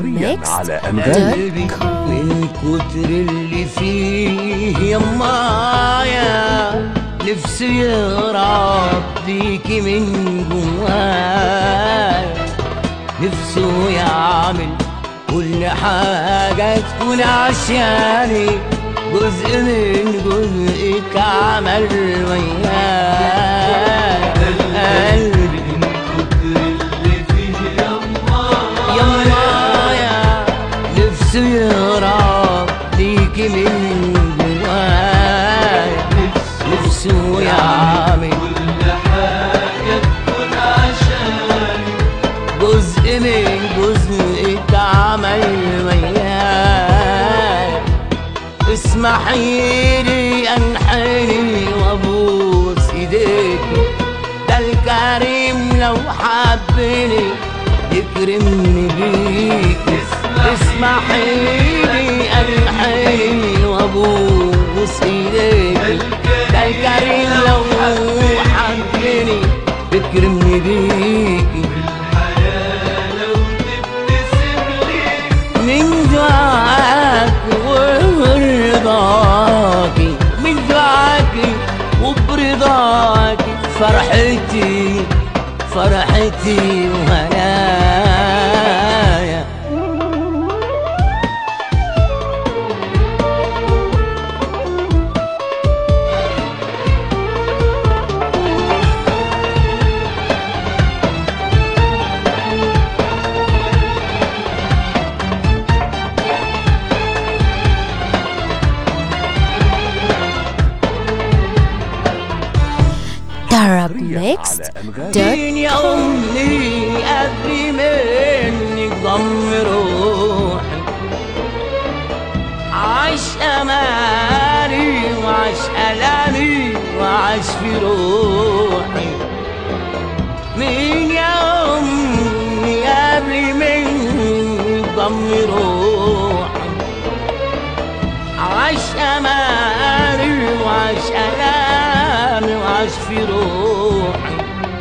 حصريا على أنغامي من كتر اللي فيه يمايا نفسي يهرب بيكي من جوايا نفسه يعمل كل حاجة تكون عشاني جزء من جزءك عمل وياي قلبي يمايا نفسي يهرب ليكي من جوايا نفسه يعمل جزء من جزءك عمل وياي اسمحي لي انحني وابوس ايديكي ده الكريم لو حبني يكرمني بيك اسمحي لي انحني وابوس ايديك ده الكريم لو حبني يكرمني بيك من دعاك ورضاكي من دعاكي وبرضاكي فرحتي فرحتي وهنايا حصريا على أنغامي مين يا أمي قبل منك ضم روحي عاش أماني وعاش ألامي وعاش في روحي مين يا أمي قبل منك ضم روحي عاش أماني وعاش ألامي وعاش في روحي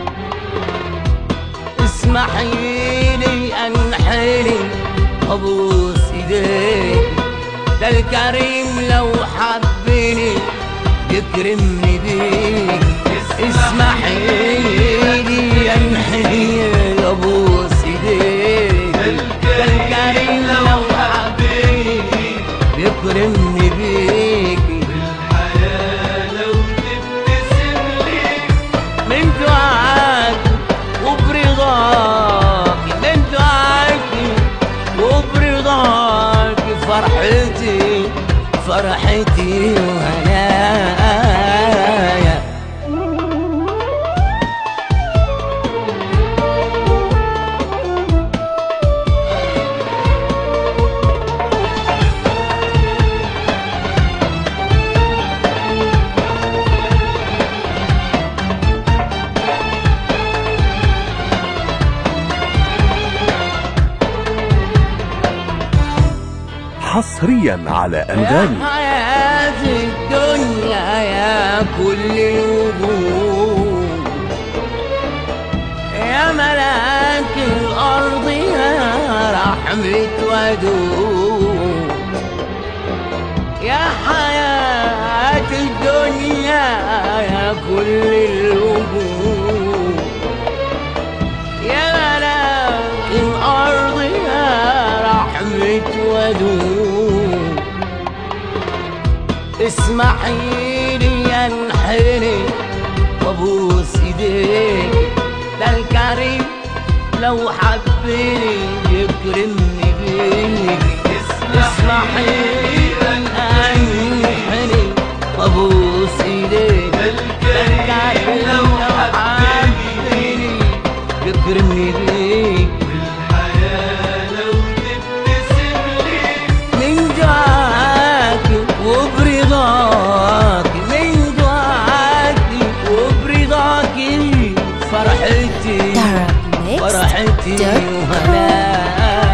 اسمحي لي أنحني أبوس إيديك ده الكريم لو حبني يكرمني بيك اسمحي لي أنحني أبوس إيديك ده الكريم لو حبني يكرمني بيك من دعاك وبرضاك من دعاك وبرضاك فرحتي فرحتي وهنايا حصريا على أنغامي يا حياة الدنيا يا كل الوجود يا ملاك الأرض يا رحمة ودود يا حياة الدنيا يا كل الوجود يا ملاك الأرض يا رحمة ودود اسمحي لي انحني وابوس ايديك ده الكريم لو حبني يكرمني بيك اسمحي لي انحني وابوس ايديك ده الكريم لو حبني يكرمني بيك من دعاك وبرضاك من دعاك وبرضاك فرحتي فرحتي Darabmix.com وهنايا